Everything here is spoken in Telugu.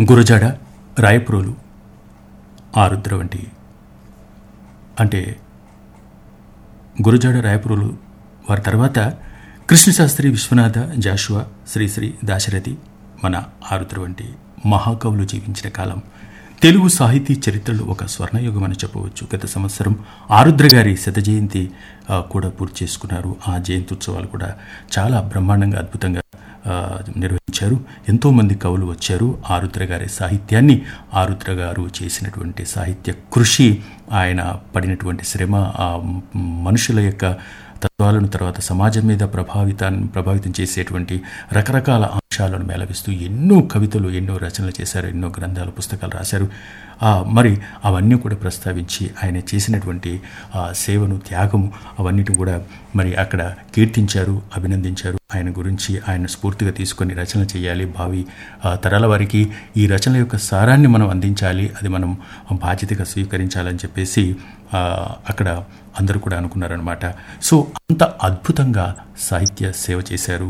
గురజాడ రాయపురోలు ఆరుద్ర వంటి అంటే గురజాడ రాయపురులు వారి తర్వాత కృష్ణశాస్త్రి విశ్వనాథ జాషువా శ్రీశ్రీ దాశరథి మన ఆరుద్ర వంటి మహాకవులు జీవించిన కాలం తెలుగు సాహితీ చరిత్రలో ఒక స్వర్ణయుగం అని చెప్పవచ్చు గత సంవత్సరం ఆరుద్ర గారి శత జయంతి ఆ, కూడా పూర్తి చేసుకున్నారు ఆ జయంత్యుత్సవాలు కూడా చాలా బ్రహ్మాండంగా అద్భుతంగా ఆ, నిర్వహించారు ఎంతోమంది కవులు వచ్చారు ఆరుద్ర గారి సాహిత్యాన్ని ఆరుద్ర గారు చేసినటువంటి సాహిత్య కృషి ఆయన పడినటువంటి శ్రమ ఆ మ్- మనుషుల యొక్క తత్వాలను తర్వాత సమాజం మీద ప్రభావితాన్ని ప్రభావితం చేసేటువంటి రకరకాల అంశాలను మేళవిస్తూ ఎన్నో కవితలు ఎన్నో రచనలు చేశారు ఎన్నో గ్రంథాలు పుస్తకాలు రాశారు ఆ, మరి అవన్నీ కూడా ప్రస్తావించి ఆయన చేసినటువంటి ఆ, సేవను త్యాగము అవన్నిటి కూడా మరి అక్కడ కీర్తించారు అభినందించారు ఆయన గురించి ఆయన స్ఫూర్తిగా తీసుకొని రచన చేయాలి భావి ఆ, తరాల వారికి ఈ రచనల యొక్క సారాన్ని మనం అందించాలి అది మనం బాధ్యతగా స్వీకరించాలని చెప్పేసి ఆ, అక్కడ అందరూ కూడా అనుకున్నారనమాట సో అంత అద్భుతంగా సాహిత్య సేవ చేశారు